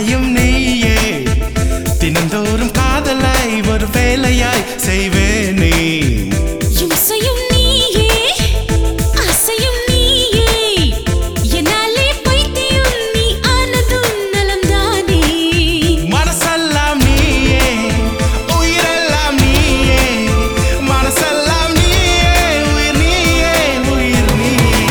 மாலையும் நீயே தினந்தோறும் காதலை ஒரு வேலையாய் செய்வேனே இம்சையும் நீயே ஆசையும் நீயே என்னாலே பைத்தியம் நீ ஆனதும் நலம்தானே மனசெல்லாம் நீயே உயிரெல்லாம் நீயே மனசெல்லாம் நீயே உயிர் நீயே உயிர் நீயே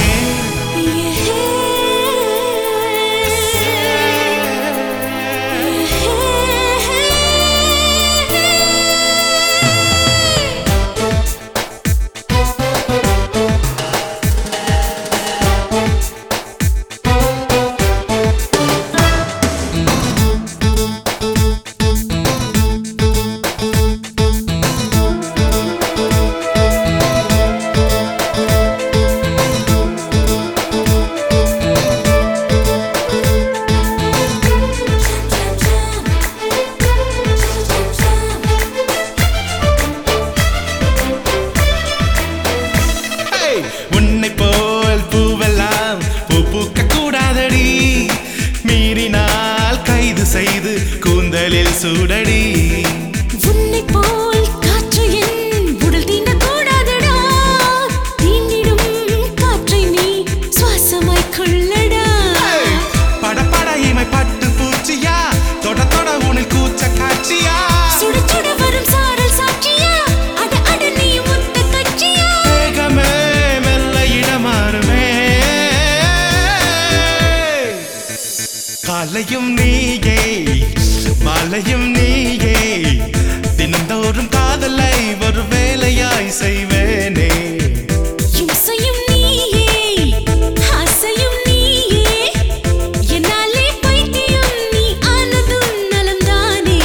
Hey! உன்னை போல் பூவெல்லாம் பூ பூக்க கூடாதடி மீறினால் கைது செய்து கூந்தலில் சூடடி உன்னைப் போல் காற்று என் உடல் தீண்டக்கூடாதடா. தீண்டிடும் காற்றை நீ சுவாசமாய்க் கொள்ளடா. Hey! பட பட இமை பட்டு பூச்சியா தொட தொட உனில் கூச்ச காட்சியா சுட சுட வரும் சாரல் சாட்சியா? அட அட நீ முத்த கட்சியா? வேகமே மெல்ல இடமாறுமே காலையும் நீயே மாலையும் நீயே தினந்தோறும் காதலை ஒரு வேலையாய் செய்வேனே இம்சையும் நீயே, ஆசையும் நீயே. என்னாலே பைத்தியம் நீ ஆனதும் நலம்தானே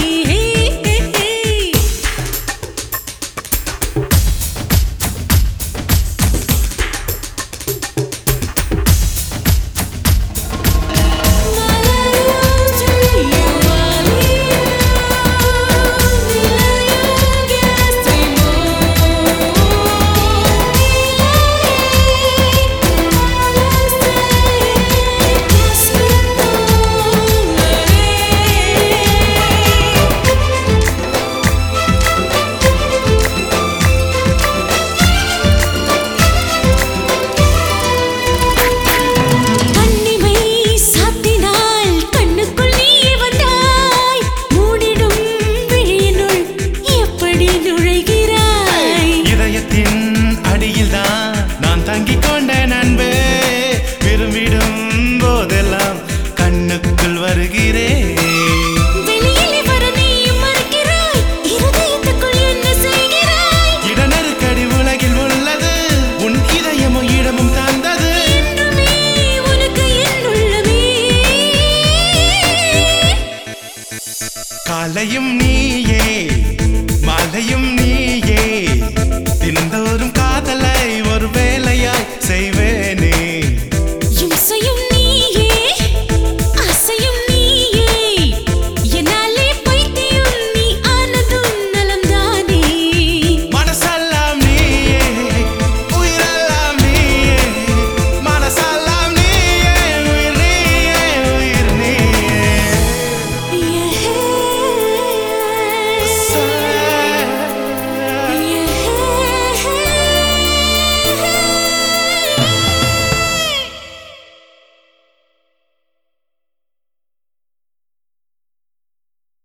கண்ணிமை சாத்தினால் கண்ணுக்குள் நீ வந்தாய் மூடிடும் விழியினுள் எப்படி நுழைகிறாய் இதயத்தின் அடியில்தான் நான் தங்கிக் கொண்டேன் அன்பே விரும்பிடும் போதெல்லாம் கண்ணுக்குள் வருகிறேன் வெளியிலே வர நீயும் மறுக்கிறாய் இருதயத்துக்குள் என்ன செய்கிறாய் இடநெருக்கடி உலகில் உள்ளது உன் இதயமும் இடமும் தந்தது என்றுமே உனக்கு என் உள்ளமே காலையும் நீயே